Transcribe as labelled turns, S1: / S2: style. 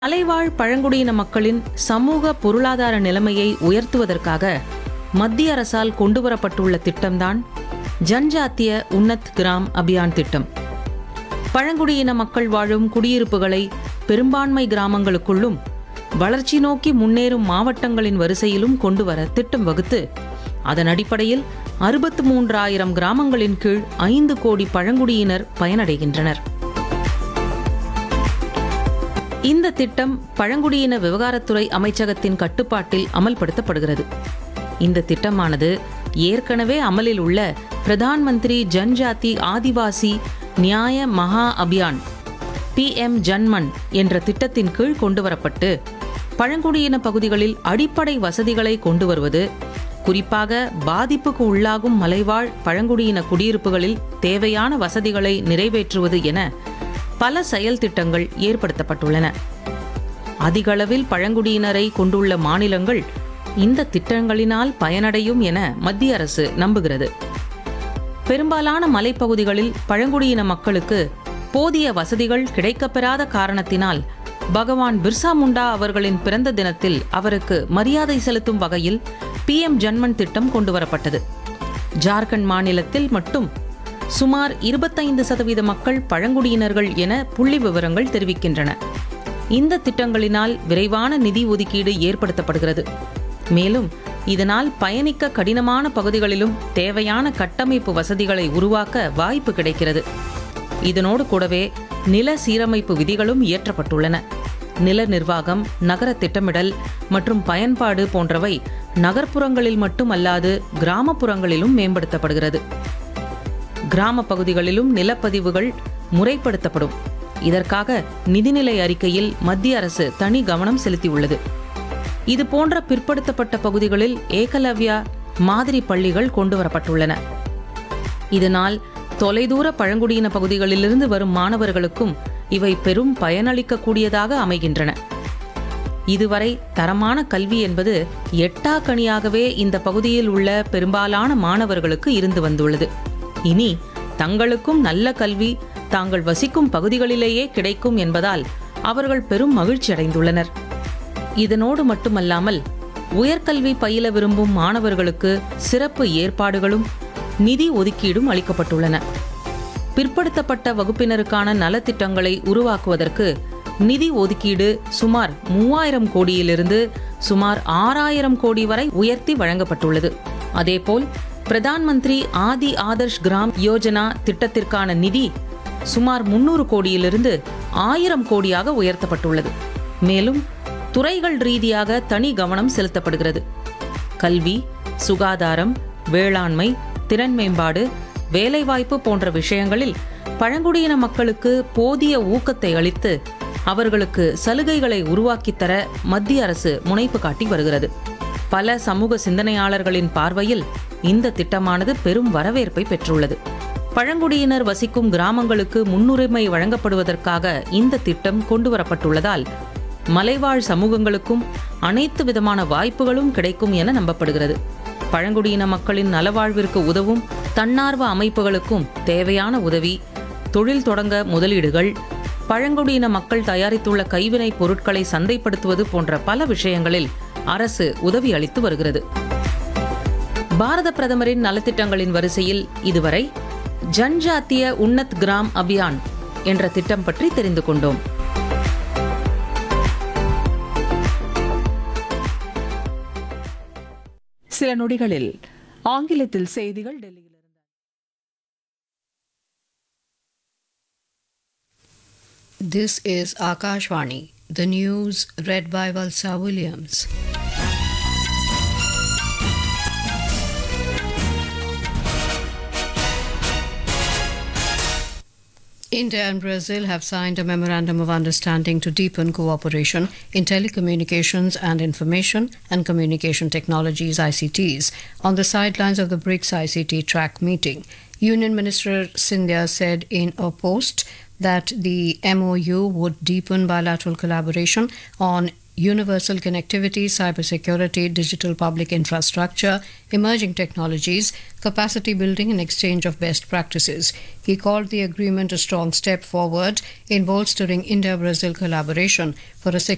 S1: மலைவாழ் பழங்குடியின மக்களின் சமூக பொருளாதார நிலைமையை உயர்த்துவதற்காக மத்திய அரசால் கொண்டுவரப்பட்டுள்ள திட்டம்தான் ஜன்ஜாத்திய உன்னத் கிராம் அபியான் திட்டம் பழங்குடியின மக்கள் வாழும் குடியிருப்புகளை பெரும்பான்மை கிராமங்களுக்குள்ளும் வளர்ச்சி நோக்கி முன்னேறும் மாவட்டங்களின் வரிசையிலும் கொண்டுவர திட்டம் வகுத்து அதன் அடிப்படையில் அறுபத்து மூன்றாயிரம் கிராமங்களின் கீழ் ஐந்து கோடி பழங்குடியினர் பயனடைகின்றனர் இந்த திட்டம் பழங்குடியின விவகாரத்துறை அமைச்சகத்தின் கட்டுப்பாட்டில் அமல்படுத்தப்படுகிறது இந்த திட்டமானது ஏற்கனவே அமலில் உள்ள பிரதான் மந்திரி ஜன்ஜாதி ஆதிவாசி நியாய மகா அபியான் பிஎம் ஜன்மன் என்ற திட்டத்தின் கீழ் கொண்டுவரப்பட்டு பழங்குடியின பகுதிகளில் அடிப்படை வசதிகளை கொண்டு வருவது குறிப்பாக பாதிப்புக்கு உள்ளாகும் மலைவாழ் பழங்குடியின குடியிருப்புகளில் தேவையான வசதிகளை நிறைவேற்றுவது என பல செயல் திட்டங்கள் ஏற்படுத்தப்பட்டுள்ளன அதிகளவில் பழங்குடியினரை கொண்டுள்ள மாநிலங்கள் இந்த திட்டங்களினால் பயனடையும் என மத்திய அரசு நம்புகிறது பெரும்பாலான மலைப்பகுதிகளில் பழங்குடியின மக்களுக்கு போதிய வசதிகள் கிடைக்கப்பெறாத காரணத்தினால் பகவான் பிர்சா முண்டா அவர்களின் பிறந்த தினத்தில் அவருக்கு மரியாதை செலுத்தும் வகையில் பிஎம் ஜன்மன் திட்டம் கொண்டுவரப்பட்டது ஜார்க்கண்ட் மாநிலத்தில் மட்டும் சுமார் இருபத்தைந்து சதவீத மக்கள் பழங்குடியினர்கள் என புள்ளி விவரங்கள் தெரிவிக்கின்றன இந்த திட்டங்களினால் விரைவான நிதி ஒதுக்கீடு ஏற்படுத்தப்படுகிறது மேலும் இதனால் பயணிக்க கடினமான பகுதிகளிலும் தேவையான கட்டமைப்பு வசதிகளை உருவாக்க வாய்ப்பு கிடைக்கிறது இதனோடு கூடவே நில சீரமைப்பு விதிகளும் இயற்றப்பட்டுள்ளன நில நிர்வாகம் நகர திட்டமிடல் மற்றும் பயன்பாடு போன்றவை நகர்ப்புறங்களில் மட்டுமல்லாது கிராமப்புறங்களிலும் மேம்படுத்தப்படுகிறது கிராம பகுதிகளிலும் நிலப்பதிவுகள் முறைப்படுத்தப்படும் இதற்காக நிதிநிலை அறிக்கையில் மத்திய அரசு தனி கவனம் செலுத்தியுள்ளது இது போன்ற பிற்படுத்தப்பட்ட பகுதிகளில் ஏகலவ்யா மாதிரி பள்ளிகள் கொண்டுவரப்பட்டுள்ளன இதனால் தொலைதூர பழங்குடியின பகுதிகளிலிருந்து வரும் மாணவர்களுக்கும் இவை பெரும் பயனளிக்கக்கூடியதாக அமைகின்றன இதுவரை தரமான கல்வி என்பது எட்டாக்கணியாகவே இந்த பகுதியில் உள்ள பெரும்பாலான மாணவர்களுக்கு இருந்து வந்துள்ளது இனி தங்களுக்கும் நல்ல கல்வி தாங்கள் வசிக்கும் பகுதிகளிலேயே கிடைக்கும் என்பதால் அவர்கள் பெரும் மகிழ்ச்சி அடைந்துள்ளனர் இதனோடு மட்டுமல்லாமல் உயர்கல்வி பயில விரும்பும் மாணவர்களுக்கு சிறப்பு ஏற்பாடுகளும் நிதி ஒதுக்கீடும் அளிக்கப்பட்டுள்ளன பிற்படுத்தப்பட்ட வகுப்பினருக்கான நலத்திட்டங்களை உருவாக்குவதற்கு நிதி ஒதுக்கீடு சுமார் மூவாயிரம் கோடியிலிருந்து சுமார் ஆறாயிரம் கோடி வரை உயர்த்தி வழங்கப்பட்டுள்ளது அதேபோல் பிரதான் மந்திரி ஆதி ஆதர்ஷ் கிராம் யோஜனா திட்டத்திற்கான நிதி சுமார் முன்னூறு கோடியிலிருந்து ஆயிரம் கோடியாக உயர்த்தப்பட்டுள்ளது மேலும் துறைகள் ரீதியாக தனி கவனம் செலுத்தப்படுகிறது கல்வி சுகாதாரம் வேளாண்மை திறன் மேம்பாடு வேலைவாய்ப்பு போன்ற விஷயங்களில் பழங்குடியின மக்களுக்கு போதிய ஊக்கத்தை அளித்து அவர்களுக்கு சலுகைகளை உருவாக்கித் தர மத்திய அரசு முனைப்பு காட்டி வருகிறது பல சமூக சிந்தனையாளர்களின் பார்வையில் இந்த திட்டமானது பெரும் வரவேற்பை பெற்றுள்ளது பழங்குடியினர் வசிக்கும் கிராமங்களுக்கு முன்னுரிமை வழங்கப்படுவதற்காக இந்த திட்டம் கொண்டுவரப்பட்டுள்ளதால் மலைவாழ் சமூகங்களுக்கும் அனைத்து விதமான வாய்ப்புகளும் கிடைக்கும் என நம்பப்படுகிறது பழங்குடியின மக்களின் நலவாழ்விற்கு உதவும் தன்னார்வ அமைப்புகளுக்கும் தேவையான உதவி தொழில் தொடங்க முதலீடுகள் பழங்குடியின மக்கள் தயாரித்துள்ள கைவினைப் பொருட்களை சந்தைப்படுத்துவது போன்ற பல விஷயங்களில் அரசு உதவி அளித்து வருகிறது பாரத பிரதமரின் நலத்திட்டங்களின் வரிசையில் இதுவரை ஜன்ஜாத்திய உன்னத் கிராம் அபியான் என்ற திட்டம் பற்றி தெரிந்து கொண்டோம்
S2: சில நொடிகளில் ஆங்கிலத்தில் செய்திகள் டெல்லியில்
S3: This is Akashvani, the news read by Valsa Williams. India and Brazil have signed a memorandum of understanding to deepen cooperation in telecommunications and information and communication technologies ICTs on the sidelines of the BRICS ICT track meeting. Union Minister Sindhya said in a post that the MOU would deepen bilateral collaboration on universal connectivity, cybersecurity, digital public infrastructure, emerging technologies, capacity building, and exchange of best practices. He called the agreement a strong step forward in bolstering India Brazil collaboration for a secure